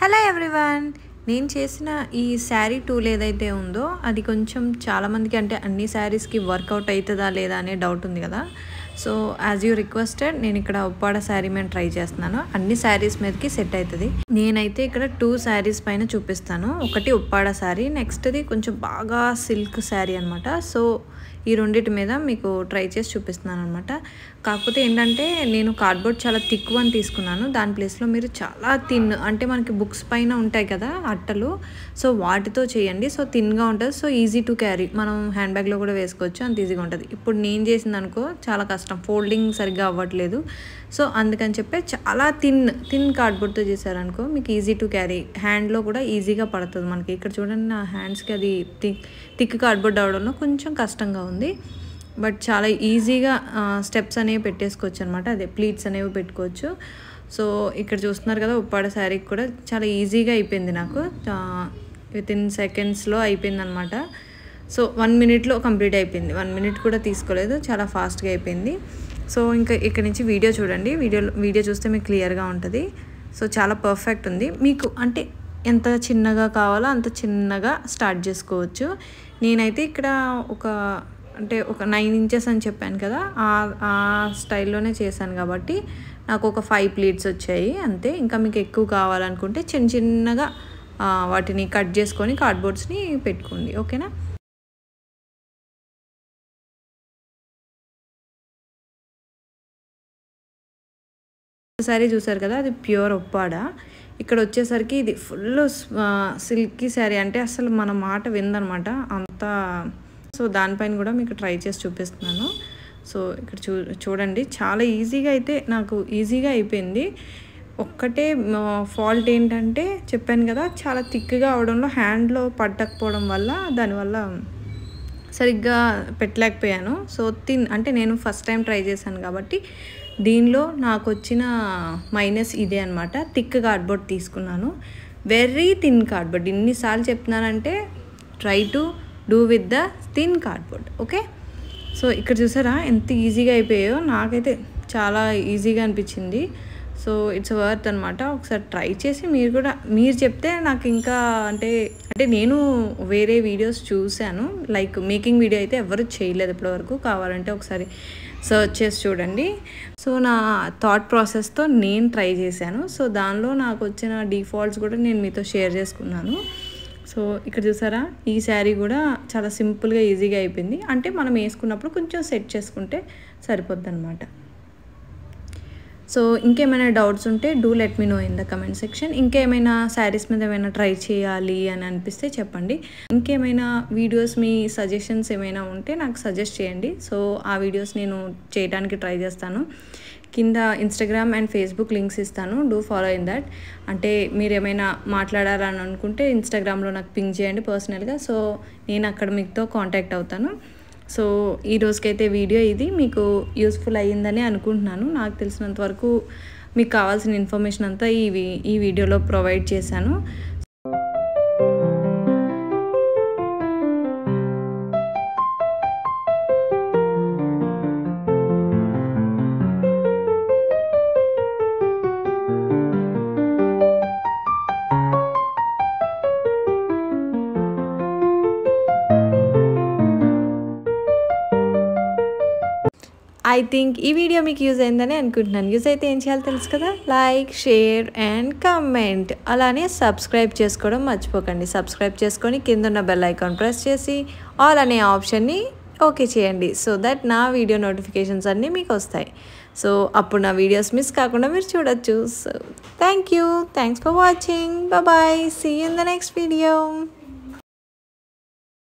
hello everyone నేను చేసిన ఈ శారీ టూల్ ఏదైతే ఉందో అది కొంచెం చాలామందికి అంటే అన్ని శారీస్కి వర్కౌట్ అవుతుందా లేదా అనే డౌట్ ఉంది కదా సో యాజ్ యూ రిక్వెస్టెడ్ నేను ఇక్కడ ఉప్పాడ శారీ మీద ట్రై చేస్తున్నాను అన్ని శారీస్ మీదకి సెట్ అవుతుంది నేనైతే ఇక్కడ టూ శారీస్ పైన చూపిస్తాను ఒకటి ఉప్పాడ శారీ నెక్స్ట్ది కొంచెం బాగా సిల్క్ శారీ అనమాట సో ఈ రెండింటి మీద మీకు ట్రై చేసి చూపిస్తున్నాను అనమాట కాకపోతే ఏంటంటే నేను కార్డ్బోర్డ్ చాలా థిక్ వన్ తీసుకున్నాను దాని ప్లేస్లో మీరు చాలా థిన్ అంటే మనకి బుక్స్ పైన ఉంటాయి కదా అట్టలు సో వాటితో చేయండి సో థిన్గా ఉంటుంది సో ఈజీ టు క్యారీ మనం హ్యాండ్ బ్యాగ్లో కూడా వేసుకోవచ్చు అంత ఈజీగా ఉంటుంది ఇప్పుడు నేను చేసింది అనుకో చాలా కష్టం ఫోల్డింగ్ సరిగ్గా అవ్వట్లేదు సో అందుకని చెప్పి చాలా థిన్ థిన్ కార్డ్బోర్డ్తో చేశారనుకో మీకు ఈజీ టు క్యారీ హ్యాండ్లో కూడా ఈజీగా పడుతుంది మనకి ఇక్కడ చూడండి నా హ్యాండ్స్కి అది థిక్ థిక్ కార్డ్బోర్డ్ అవడంలో కొంచెం కష్టంగా ఉంది బట్ చాలా ఈజీగా స్టెప్స్ అనేవి పెట్టేసుకోవచ్చు అనమాట అదే ప్లీట్స్ అనేవి పెట్టుకోవచ్చు సో ఇక్కడ చూస్తున్నారు కదా ఉప్పాడ శారీకి కూడా చాలా ఈజీగా అయిపోయింది నాకు విత్ ఇన్ సెకండ్స్లో అయిపోయింది అనమాట సో వన్ మినిట్లో కంప్లీట్ అయిపోయింది వన్ మినిట్ కూడా తీసుకోలేదు చాలా ఫాస్ట్గా అయిపోయింది సో ఇంకా ఇక్కడ నుంచి వీడియో చూడండి వీడియో వీడియో చూస్తే మీకు క్లియర్గా ఉంటుంది సో చాలా పర్ఫెక్ట్ ఉంది మీకు అంటే ఎంత చిన్నగా కావాలో అంత చిన్నగా స్టార్ట్ చేసుకోవచ్చు నేనైతే ఇక్కడ ఒక అంటే ఒక నైన్ ఇంచెస్ అని చెప్పాను కదా ఆ స్టైల్లోనే చేశాను కాబట్టి నాకు ఒక ఫైవ్ ప్లేట్స్ వచ్చాయి అంతే ఇంకా మీకు ఎక్కువ కావాలనుకుంటే చిన్న చిన్నగా వాటిని కట్ చేసుకొని కార్డ్బోర్డ్స్ని పెట్టుకోండి ఓకేనా సారీ చూసారు కదా అది ప్యూర్ ఒప్పాడ ఇక్కడ వచ్చేసరికి ఇది ఫుల్ సిల్కీ శారీ అంటే అసలు మన మాట విందనమాట అంత సో దానిపైన కూడా మీకు ట్రై చేసి చూపిస్తున్నాను సో ఇక్కడ చూ చూడండి చాలా ఈజీగా అయితే నాకు ఈజీగా అయిపోయింది ఒక్కటే ఫాల్ట్ ఏంటంటే చెప్పాను కదా చాలా థిక్గా అవడంలో హ్యాండ్లో పట్టకపోవడం వల్ల దానివల్ల సరిగ్గా పెట్టలేకపోయాను సో తిన్ అంటే నేను ఫస్ట్ టైం ట్రై చేశాను కాబట్టి దీనిలో నాకు వచ్చిన మైనస్ ఇదే అనమాట థిక్ కార్డ్బోర్డ్ తీసుకున్నాను వెరీ థిన్ కార్డ్బోర్డ్ ఇన్నిసార్లు చెప్తున్నానంటే try to do with the thin cardboard okay so ఇక్కడ చూసారా ఎంత ఈజీగా అయిపోయాయో నాకైతే చాలా ఈజీగా అనిపించింది సో ఇట్స్ వర్త్ అనమాట ఒకసారి ట్రై చేసి మీరు కూడా మీరు చెప్తే నాకు ఇంకా అంటే అంటే నేను వేరే వీడియోస్ చూశాను లైక్ మేకింగ్ వీడియో అయితే ఎవరు చేయలేదు ఇప్పటివరకు కావాలంటే ఒకసారి సర్చ్ చేసి చూడండి సో నా థాట్ ప్రాసెస్తో నేను ట్రై చేశాను సో దానిలో నాకు వచ్చిన డిఫాల్ట్స్ కూడా నేను మీతో షేర్ చేసుకున్నాను సో ఇక్కడ చూసారా ఈ శారీ కూడా చాలా సింపుల్గా ఈజీగా అయిపోయింది అంటే మనం వేసుకున్నప్పుడు కొంచెం సెట్ చేసుకుంటే సరిపోద్ది అనమాట సో ఇంకేమైనా డౌట్స్ ఉంటే do let me know in the comment section ఇంకేమైనా శారీస్ మీద ఏమైనా ట్రై చేయాలి అని అనిపిస్తే చెప్పండి ఇంకేమైనా వీడియోస్ మీ సజెషన్స్ ఏమైనా ఉంటే నాకు సజెస్ట్ చేయండి సో ఆ వీడియోస్ నేను చేయడానికి ట్రై చేస్తాను కింద ఇన్స్టాగ్రామ్ అండ్ ఫేస్బుక్ లింక్స్ ఇస్తాను డూ ఫాలో ఇన్ దట్ అంటే మీరు ఏమైనా మాట్లాడాలని అనుకుంటే ఇన్స్టాగ్రామ్లో నాకు పింక్ చేయండి పర్సనల్గా సో నేను అక్కడ మీతో కాంటాక్ట్ అవుతాను సో ఈ రోజుకైతే వీడియో ఇది మీకు యూస్ఫుల్ అయ్యిందని అనుకుంటున్నాను నాకు తెలిసినంత వరకు మీకు కావాల్సిన ఇన్ఫర్మేషన్ అంతా ఈ ఈ వీడియోలో ప్రొవైడ్ చేశాను ఐ థింక్ ఈ వీడియో మీకు యూజ్ అయిందని అనుకుంటున్నాను యూజ్ అయితే ఏం చేయాలో తెలుసు కదా లైక్ షేర్ అండ్ కమెంట్ అలానే సబ్స్క్రైబ్ చేసుకోవడం మర్చిపోకండి సబ్స్క్రైబ్ చేసుకొని కింద ఉన్న బెల్ ఐకాన్ ప్రెస్ చేసి ఆల్ అనే ఆప్షన్ని ఓకే చేయండి సో దట్ నా వీడియో నోటిఫికేషన్స్ అన్నీ మీకు వస్తాయి సో అప్పుడు నా వీడియోస్ మిస్ కాకుండా మీరు చూడొచ్చు so thank you thanks for watching bye see in the next video